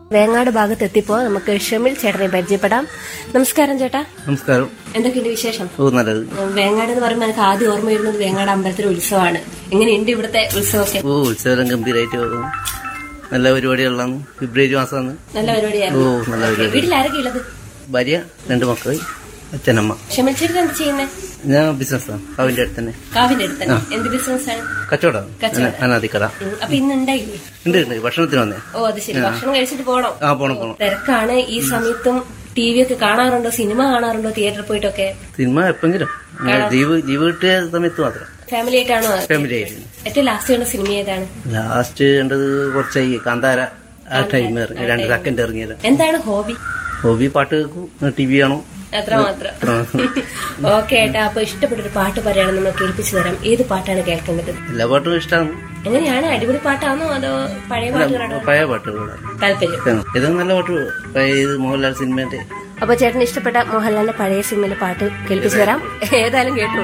വേങ്ങാട് ഭാഗത്ത് എത്തിപ്പോ നമുക്ക് ഷമിൽ ചേട്ടനെ പരിചയപ്പെടാം നമസ്കാരം ചേട്ടാ നമസ്കാരം എന്തൊക്കെയുണ്ട് വിശേഷം ഓ നല്ലത് വേങ്ങാട് എന്ന് പറയുമ്പോൾ എനിക്ക് ആദ്യം ഓർമ്മ വരുന്നത് വേങ്ങാട് അമ്പലത്തിലെ ഉത്സവമാണ് എങ്ങനെയുണ്ട് ഇവിടുത്തെ ഉത്സവമൊക്കെ ഓ ഉത്സവം ഗംഭീരമായിട്ട് പോകുന്നു നല്ല പരിപാടികളാണ് ഫെബ്രുവരി മാസമാണ് നല്ല ഓ പരിപാടിയായിരുന്നു നല്ല പരിപാടി വീട്ടിൽ ആരൊക്കെ ഉള്ളത് ഭാര്യ രണ്ട് മക്കൾ അച്ഛനമ്മ ഷമിൽ ചേട്ടൻ എന്താ ചെയ്യുന്നത് ഞാൻ ബിസിനസ്സാണ് അവന്റെ അടുത്ത് തന്നെ കാവിന്റെ അടുത്ത് തന്നെ എന്ത് ബിസിനസ് ആണ് കച്ചവടമാണ് കച്ചവടം. അനാദിക്കട ഉം, അപ്പൊ ഇന്ന് ഉണ്ടായില്ലേ ഉണ്ട് ഉണ്ട് ഭക്ഷണത്തിന് വന്നേ ഓ അത് ശരി ഭക്ഷണം കഴിച്ചിട്ട് പോണോ ആ പോണം പോണം തിരക്കാണ് ഈ സമയത്തും ടി വി ഒക്കെ കാണാറുണ്ടോ സിനിമ കാണാറുണ്ടോ തിയേറ്ററിൽ പോയിട്ടൊക്കെ സിനിമ എപ്പെങ്കിലും അങ്ങനെ ജീവ് ജീവ് കിട്ടിയ സമയത്ത് മാത്രം ഫാമിലി ആയിട്ടാണോ ഫാമിലി ആയിട്ട് ഏറ്റവും ലാസ്റ്റ് കണ്ട സിനിമ ഏതാണ് ലാസ്റ്റ് കണ്ടത് കുറച്ചായി കാന്താര ആ ടൈം ഇറങ്ങി രണ്ട് സെക്കൻഡ് ഇറങ്ങിയത് എന്താണ് ഹോബി ഹോബി പാട്ട് കേൾക്കും ടി വി കാണും അത്ര മാത്രം അത്ര മാത്രം. ഓക്കെ ഏട്ടാ അപ്പൊ ഇഷ്ടപ്പെട്ടൊരു പാട്ട് പറയണം നമ്മൾ കേൾപ്പിച്ചു തരാം ഏത് പാട്ടാണ് കേൾക്കേണ്ടത് എല്ലാ പാട്ടും ഇഷ്ടമാണ് എങ്ങനെയാണ് അടിപൊളി പാട്ടാണോ അതോ പഴയ പാട്ടുകളാണോ പഴയ പാട്ടുകളാണ് താല്പര്യം ഇത് നല്ല പാട്ട് പഴയ ഇത് മോഹൻലാൽ സിനിമേന്റെ അപ്പൊ ചേട്ടന് ഇഷ്ടപ്പെട്ട മോഹൻലാലിന്റെ പഴയ സിനിമയിലെ പാട്ട് കേൾപ്പിച്ചു തരാം ഏതായാലും കേട്ടോളൂ